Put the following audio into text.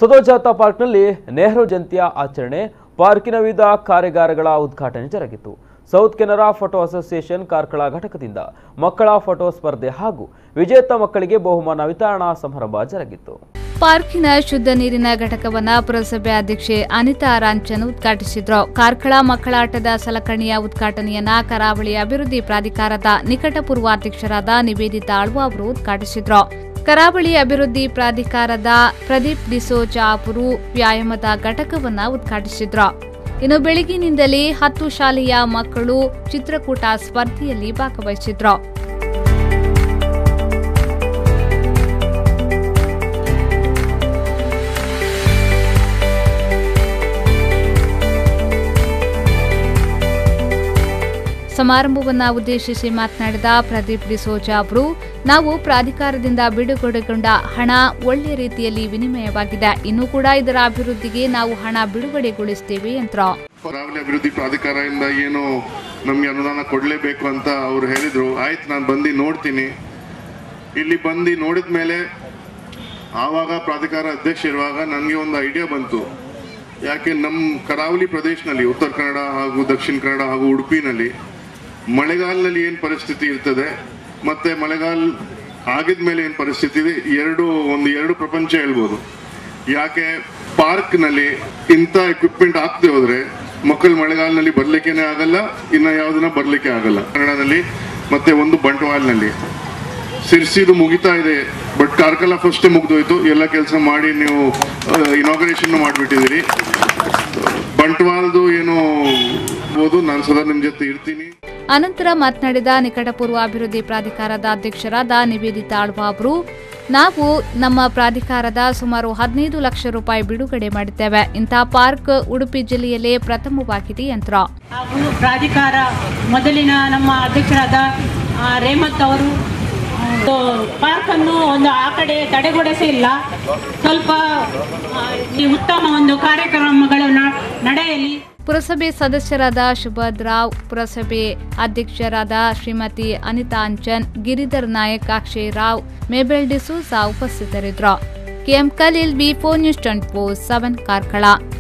ಸದೋಜಾತ ಪಾರ್ಕ್ನಲ್ಲಿ ನೆಹರು ಜಯಂತಿಯ ಆಚರಣೆ ಪಾರ್ಕಿನ ವಿವಿಧ ಕಾರ್ಯಾಗಾರಗಳ ಉದ್ಘಾಟನೆ ಜರುಗಿತು south Canara photo association Karkala ಘಟಕದಿಂದ ಮಕ್ಕಳ ಫೋಟೋ ಸ್ಪರ್ಧೆ ಹಾಗೂ ವಿಜೇತ ಮಕ್ಕಳಿಗೆ ಬಹುಮಾನ ವಿತರಣಾ ಸಮಾರಂಭ ಜರುಗಿತು ಪಾರ್ಕಿನ ಶುದ್ಧ ನೀರಿನ ಘಟಕವನ್ನ ಪುರಸಭೆ ಅಧ್ಯಕ್ಷೆ ಅನಿತಾ ರಾಂಚನ್ ಉದ್ಘಾಟಿಸಿದ್ರು ಕಾರ್ಕಳ ಮಕ್ಕಳಾಟದ ಸಲಕರಣೆಯ ಉದ್ಘಾಟನೆಯನ್ನ ಕರಾವಳಿ ಅಭಿವೃದ್ಧಿ ಪ್ರಾಧಿಕಾರದ ನಿಕಟಪೂರ್ವ ಅಧ್ಯಕ್ಷರಾದ ನಿವೇದಿತಾ ಆಳ್ವ ಅವರು ಉದ್ಘಾಟಿಸಿದ್ರು ಕರಾವಳಿ ಅಭಿವೃದ್ಧಿ ಪ್ರಾಧಿಕಾರದ ಪ್ರದೀಪ್ ಡಿಸೋಜಾ ಅವರು ವ್ಯಾಯಾಮದ ಘಟಕವನ್ನ ಉದ್ಘಾಟಿಸಿದ್ರು ಇನ್ನು ಬೆಳಗಿನಿಂದಲೇ ಹತ್ತು ಶಾಲೆಯ ಮಕ್ಕಳು ಚಿತ್ರಕೂಟ ಸ್ಪರ್ಧೆಯಲ್ಲಿ ಭಾಗವಹಿಸಿದ್ರು ಸಮಾರಂಭವನ್ನ ಉದ್ದೇಶಿಸಿ ಮಾತನಾಡಿದ ಪ್ರದೀಪ್ ಡಿಸೋಜಾ ಅವರು ನಾವು ಪ್ರಾಧಿಕಾರದಿಂದ ಬಿಡುಗಡೆಗೊಂಡ ಹಣ ಒಳ್ಳೆ ರೀತಿಯಲ್ಲಿ ವಿನಿಮಯವಾಗಿದೆ ಇನ್ನೂ ಕೂಡ ಇದರ ಅಭಿವೃದ್ಧಿಗೆ ನಾವು ಹಣ ಬಿಡುಗಡೆಗೊಳಿಸುತ್ತೇವೆ ಎಂದ್ರು ಕರಾವಳಿ ಅಭಿವೃದ್ಧಿ ಪ್ರಾಧಿಕಾರದಿಂದ ಏನು ನಮಗೆ ಅನುದಾನ ಕೊಡಲೇಬೇಕು ಅಂತ ಅವ್ರು ಹೇಳಿದ್ರು ಆಯ್ತು ನಾನು ಬಂದು ನೋಡ್ತೀನಿ ಇಲ್ಲಿ ಬಂದು ನೋಡಿದ ಮೇಲೆ ಆವಾಗ ಪ್ರಾಧಿಕಾರ ಅಧ್ಯಕ್ಷ ಇರುವಾಗ ನನಗೆ ಒಂದು ಐಡಿಯಾ ಬಂತು ಯಾಕೆ ನಮ್ಮ ಕರಾವಳಿ ಪ್ರದೇಶನಲ್ಲಿ ಉತ್ತರ ಕನ್ನಡ ಹಾಗೂ ದಕ್ಷಿಣ ಕನ್ನಡ ಹಾಗೂ ಉಡುಪಿನಲ್ಲಿ ಮಳೆಗಾಲದಲ್ಲಿ ಏನು ಪರಿಸ್ಥಿತಿ ಇರ್ತದೆ ಮತ್ತೆ ಮಳೆಗಾಲ ಆಗಿದ ಮೇಲೆ ಏನು ಪರಿಸ್ಥಿತಿ ಇದೆ ಎರಡು ಒಂದು ಎರಡು ಪ್ರಪಂಚ ಹೇಳ್ಬೋದು ಯಾಕೆ ಪಾರ್ಕ್ನಲ್ಲಿ ಇಂಥ ಎಕ್ವಿಪ್ಮೆಂಟ್ ಹಾಕ್ದೆ ಹೋದ್ರೆ ಮಕ್ಕಳು ಮಳೆಗಾಲದಲ್ಲಿ ಬರ್ಲಿಕ್ಕೇನೆ ಆಗಲ್ಲ ಇನ್ನ ಯಾವ್ದನ್ನ ಬರ್ಲಿಕ್ಕೆ ಆಗಲ್ಲ ಕನ್ನಡದಲ್ಲಿ ಮತ್ತೆ ಒಂದು ಬಂಟ್ವಾಲ್ನಲ್ಲಿ ಸಿರ್ಸಿದು ಮುಗಿತಾ ಇದೆ ಬಟ್ ಕಾರ್ಕಳ ಫಸ್ಟ್ ಮುಗ್ದೋಯ್ತು ಎಲ್ಲ ಕೆಲಸ ಮಾಡಿ ನೀವು ಇನಾಗ್ರೇಷನ್ ಮಾಡಿಬಿಟ್ಟಿದ್ದೀರಿ ಬಂಟ್ವಾಲ್ದು ಏನು ಬೋದು ನಾನು ಸದಾ ನಿಮ್ಮ ಜೊತೆ ಇರ್ತೀನಿ ಅನಂತರ ಮಾತನಾಡಿದ ನಿಕಟಪೂರ್ವ ಅಭಿವೃದ್ಧಿ ಪ್ರಾಧಿಕಾರದ ಅಧ್ಯಕ್ಷರಾದ ನಿವೇದಿತಾ ಆಳ್ವ ಅವರು ನಾವು ನಮ್ಮ ಪ್ರಾಧಿಕಾರದ ಸುಮಾರು ಹದಿನೈದು ಲಕ್ಷ ರೂಪಾಯಿ ಬಿಡುಗಡೆ ಮಾಡಿದ್ದೇವೆ ಇಂತಹ ಪಾರ್ಕ್ ಉಡುಪಿ ಜಿಲ್ಲೆಯಲ್ಲೇ ಪ್ರಥಮವಾಗಿದೆ ಎಂದ್ರು ಹಾಗೂ ಪ್ರಾಧಿಕಾರ ಮೊದಲಿನ ನಮ್ಮ ಅಧ್ಯಕ್ಷರಾದ ಆ, ರೇಮತ್ ಅವರು ಒಂದು ಪಾರ್ಕನ್ನು ಒಂದು ಆ ಕಡೆ ತಡೆಗೊಡಿಸಿಲ್ಲ ಸ್ವಲ್ಪ ಆ, ಈ ಉತ್ತಮ ಒಂದು ಕಾರ್ಯಕ್ರಮಗಳು ನ- ನಡೆಯಲಿ ಪುರಸಭೆ ಸದಸ್ಯರಾದ ಸುಭದ್ ರಾವ್ ಪುರಸಭೆ ಅಧ್ಯಕ್ಷರಾದ ಶ್ರೀಮತಿ ಅನಿತಾ ಅಂಚನ್ ಗಿರಿಧರ್ ನಾಯಕ್ ಅಕ್ಷಯ್ ರಾವ್ ಮೇಬೆಲ್ ಡಿಸೂಸಾ ಉಪಸ್ಥಿತರಿದ್ದರು KM Khalil B four news twenty four seven Karkala